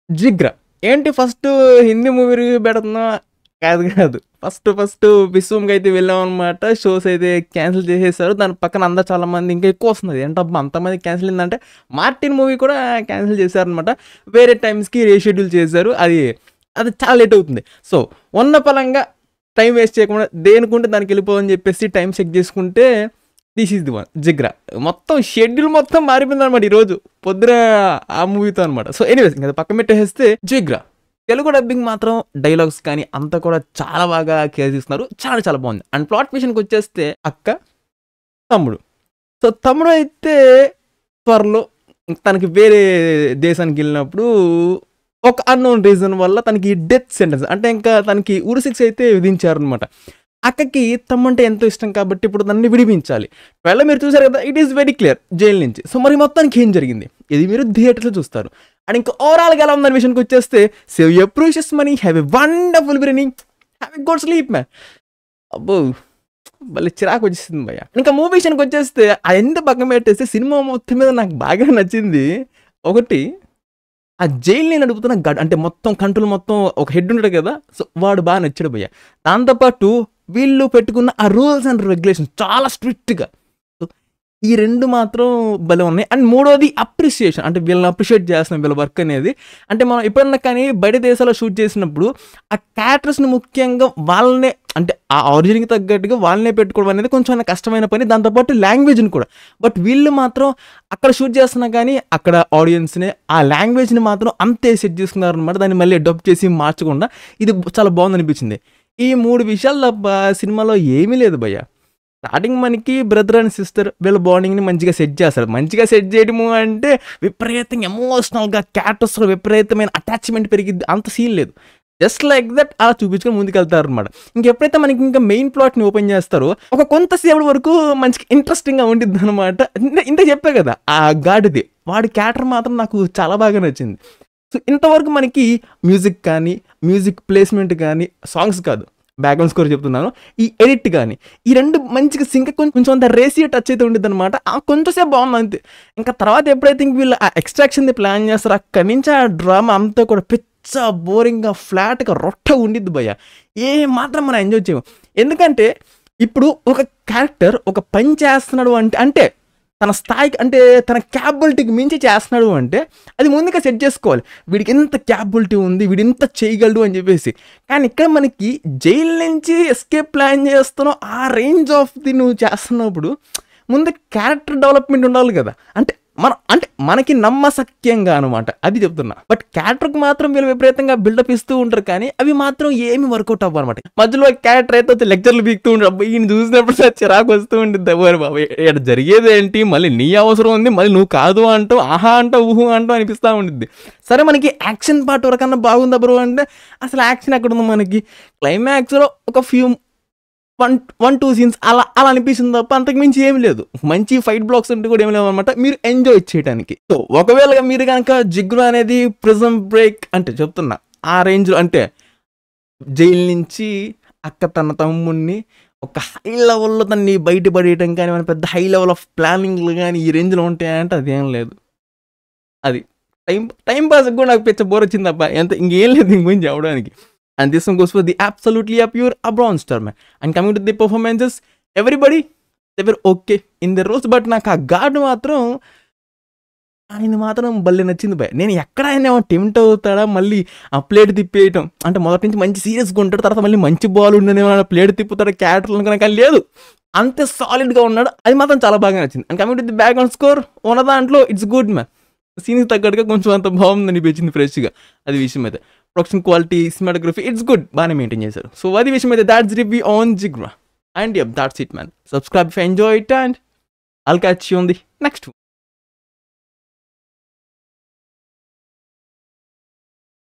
జిగ్రా ఏంటి first Hindi movie review పెడుతున్నా కాదు కాదు ఫస్ట్ ఫస్ట్ విశ్వంకి అయితే వెళ్ళాం అనమాట షోస్ అయితే క్యాన్సిల్ చేసేసారు దాని పక్కన అందరు చాలా మంది ఇంకా ఎక్కువ వస్తుంది ఏంటబ్బా అంతమంది క్యాన్సిల్ అయిందంటే మార్టిన్ మూవీ కూడా క్యాన్సిల్ చేశారనమాట వేరే టైమ్స్కి రీషెడ్యూల్ చేశారు అది అది చాలా లేట్ అవుతుంది సో ఉన్న పలంగా టైం వేస్ట్ చేయకుండా దేనికుంటే దానికి వెళ్ళిపోవని చెప్పేసి టైం చెక్ చేసుకుంటే this is the one Jigra మొత్తం షెడ్యూల్ మొత్తం మారిపోయింది అనమాట ఈరోజు పొద్దున ఆ మూవీతో అనమాట సో ఎనీవేస్ ఇంకా పక్కన పెట్టేస్తే జిగ్రా తెలుగు డబ్బింగ్ మాత్రం డైలాగ్స్ కానీ అంతా కూడా చాలా బాగా కేర్ తీసుకున్నారు చాలా చాలా బాగుంది అండ్ ప్లాట్ విషయానికి వచ్చేస్తే అక్క తమ్ముడు సో తమ్ముడు అయితే త్వరలో తనకి వేరే దేశానికి వెళ్ళినప్పుడు ఒక అన్నోన్ రీజన్ వల్ల తనకి డెత్ సెంటెన్స్ అంటే ఇంకా తనకి ఉరి శిక్ష అయితే విధించారనమాట అక్కకి తమ్మంటే ఎంతో ఇష్టం కాబట్టి ఇప్పుడు దాన్ని విడిపించాలి ఒకవేళ మీరు చూసారు కదా it is very clear jail నుంచి సో మరి మొత్తానికి ఏం జరిగింది ఇది మీరు థియేటర్లో చూస్తారు అండ్ ఇంకా ఓవరాల్గా ఎలా ఉందని విషయానికి వచ్చేస్తే save your precious money have a wonderful biryani have a good sleep man అబ్బో భలే చిరాకు వచ్చేసింది భయ్య ఇంకా మూవీ విషయానికి వచ్చేస్తే అది ఎంత పక్కన పెట్టేస్తే సినిమా మొత్తం మీద నాకు బాగా నచ్చింది ఒకటి ఆ జైల్ని నడుపుతున్న గడ్ అంటే మొత్తం కంట్రోల్ మొత్తం ఒక హెడ్ ఉంటాడు కదా సో వాడు బాగా నచ్చాడు భయ్య దాంతోపాటు వీళ్ళు పెట్టుకున్న ఆ రూల్స్ అండ్ రెగ్యులేషన్స్ చాలా స్ట్రిక్ట్గా ఈ రెండు మాత్రం భలే ఉన్నాయి అండ్ మూడోది అప్రిసియేషన్ అంటే వీళ్ళని అప్రిషియేట్ చేస్తున్నాం వీళ్ళ వర్క్ అనేది అంటే మనం ఎప్పుడన్నా కానీ బయట దేశాల్లో షూట్ చేసినప్పుడు ఆ క్యారెక్టర్స్ని ముఖ్యంగా వాళ్ళనే అంటే ఆ ఆరిజిన్కి తగ్గట్టుగా వాళ్ళనే పెట్టుకోవడం అనేది కొంచెం కష్టమైన పని దాంతోపాటు లాంగ్వేజ్ని కూడా బట్ వీళ్ళు మాత్రం అక్కడ షూట్ చేస్తున్నా కానీ అక్కడ ఆడియన్స్ని ఆ లాంగ్వేజ్ని మాత్రం అంతే సెట్ చేసుకున్నారు అనమాట దాన్ని మళ్ళీ అడాప్ట్ చేసి మార్చకుండా ఇది చాలా బాగుంది అనిపించింది ఈ మూడు విషయాలు తప్ప సినిమాలో ఏమీ లేదు భయ్య స్టార్టింగ్ మనకి బ్రదర్ అండ్ సిస్టర్ వీళ్ళ బాండింగ్ని మంచిగా సెట్ చేస్తారు మంచిగా సెట్ చేయడము అంటే విపరీతంగా ఎమోషనల్గా క్యారెక్టర్స్ విపరీతమైన అటాచ్మెంట్ పెరిగిద్ది అంత సీన్ లేదు జస్ట్ లైక్ దట్ అలా చూపించుకొని ముందుకెళ్తారు అనమాట ఇంకెప్పుడైతే మనకి ఇంకా మెయిన్ ప్లాట్ని ఓపెన్ చేస్తారో ఒక కొంతసేపటి వరకు మంచిగా ఇంట్రెస్టింగ్గా ఉండిద్ది అనమాట ఇంత చెప్పా కదా ఆ గాడిది వాడి క్యారెక్టర్ మాత్రం నాకు చాలా బాగా నచ్చింది సో ఇంతవరకు మనకి మ్యూజిక్ కానీ మ్యూజిక్ ప్లేస్మెంట్ కానీ సాంగ్స్ కాదు బ్యాక్గ్రౌండ్ స్కోర్ చెప్తున్నాను ఈ ఎడిట్ కానీ ఈ రెండు మంచిగా సింక్ కొంచెం కొంచెం అంత రేసియో టచ్ అయితే ఉండేది అనమాట కొంచెంసేపు బాగుంది అంతే ఇంకా తర్వాత ఎప్పుడైతే ఇంక వీళ్ళు ఆ ఎక్స్ట్రాక్షన్ది ప్లాన్ చేస్తారో అక్కడి నుంచి ఆ డ్రామా అంతా కూడా పిచ్చ బోరింగ్గా ఫ్లాట్గా రొట్ట ఉండిద్ది భయ్య ఏ మాత్రం మనం ఎంజాయ్ చేయము ఎందుకంటే ఇప్పుడు ఒక క్యారెక్టర్ ఒక పని చేస్తున్నాడు అంటే అంటే తన స్థాయికి అంటే తన క్యాపబిలిటీకి మించి చేస్తున్నాడు అంటే అది ముందుగా సెట్ చేసుకోవాలి వీడికి ఎంత క్యాపబిలిటీ ఉంది వీడు ఎంత చేయగలడు అని చెప్పేసి కానీ ఇక్కడ మనకి జైలు నుంచి ఎస్కేప్ ప్లాన్ చేస్తున్నావు ఆ రేంజ్ ఆఫ్ ది నువ్వు చేస్తున్నప్పుడు ముందు క్యారెక్టర్ డెవలప్మెంట్ ఉండాలి కదా అంటే మన అంటే మనకి నమ్మసక్యంగా అనమాట అది చెప్తున్నా బట్ క్యారెక్టర్కి మాత్రం వీళ్ళు విపరీతంగా బిల్డప్ ఇస్తూ ఉంటారు కానీ అవి మాత్రం ఏమి వర్కౌట్ అవ్వ అనమాట మధ్యలో క్యారెక్టర్ అయితే వచ్చి లెక్చర్లు బీక్తూ ఉంటారు అబ్బాయి ఈయన చూసినప్పుడు సార్ చిరాకు వస్తూ ఉంటుంది అవ్వరు బాబు ఇక్కడ జరిగేది ఏంటి మళ్ళీ నీ అవసరం ఉంది మళ్ళీ నువ్వు కాదు అంటావు ఆహా అంటావు ఊహు అంటావు అనిపిస్తూ ఉంటుంది సరే మనకి యాక్షన్ పార్ట్ వరకన్నా బాగుందా బ్రో అంటే అసలు యాక్షన్ ఎక్కడ ఉంది మనకి క్లైమాక్స్లో ఒక few one one two scenes అలా అలా అనిపిస్తుంది తప్ప అంతకు మించి ఏమి లేదు మంచి ఫైట్ బ్లాక్స్ ఉంటే కూడా ఏమి లేవు అనమాట మీరు ఎంజాయ్ చేయడానికి సో ఒకవేళ మీరు కనుక జిగ్గు అనేది ప్రిజం బ్రేక్ అంటే చెప్తున్నా ఆ రేంజ్లో అంటే జైలు నుంచి అక్క తన తమ్ముడిని ఒక హై లెవెల్లో దాన్ని బయటపడేయటం కానీ మన పెద్ద హై లెవెల్ ఆఫ్ ప్లానింగ్లు కానీ ఈ రేంజ్లో ఉంటాయంటే అదేం లేదు అది టైం టైం పాస్ కూడా నాకు పెద్ద బోర్ వచ్చింది తప్ప ఎంత ఇంకేం లేదు ఇంక గురించి చెప్పడానికి and this one goes for the absolutely a pure a bronze star man and coming to the performances everybody they were okay in their roles but నాకు ఆ గార్డ్ మాత్రం ఆయన మాత్రం భలే నచ్చింది భయ నేను ఎక్కడ ఆయన టెంప్ట్ అవుతాడా మళ్ళీ ఆ ప్లేట్ తిప్పేయటం అంటే మొదటి నుంచి మంచి సీరియస్గా ఉంటాడు తర్వాత మళ్ళీ మంచి బాల్ ఉండనే ప్లేట్ తిప్పుతాడు క్యారెక్టర్లు కనుక లేదు అంతే సాలిడ్గా ఉన్నాడు అది మాత్రం చాలా బాగా నచ్చింది and coming to the background score ఉన్న దాంట్లో ఇట్స్ గుడ్ మ్యాన్ సీన్కి తగ్గట్టుగా కొంచెం అంత బాగుంది అనిపించింది ఫ్రెష్గా అది విషయం అయితే production quality cinematography it's good బాగానే మెయింటైన్ చేశారు సో అది విషయం అయితే that's review on Jigra and yup that's it man subscribe enjoy it and I'll catch you on the next one.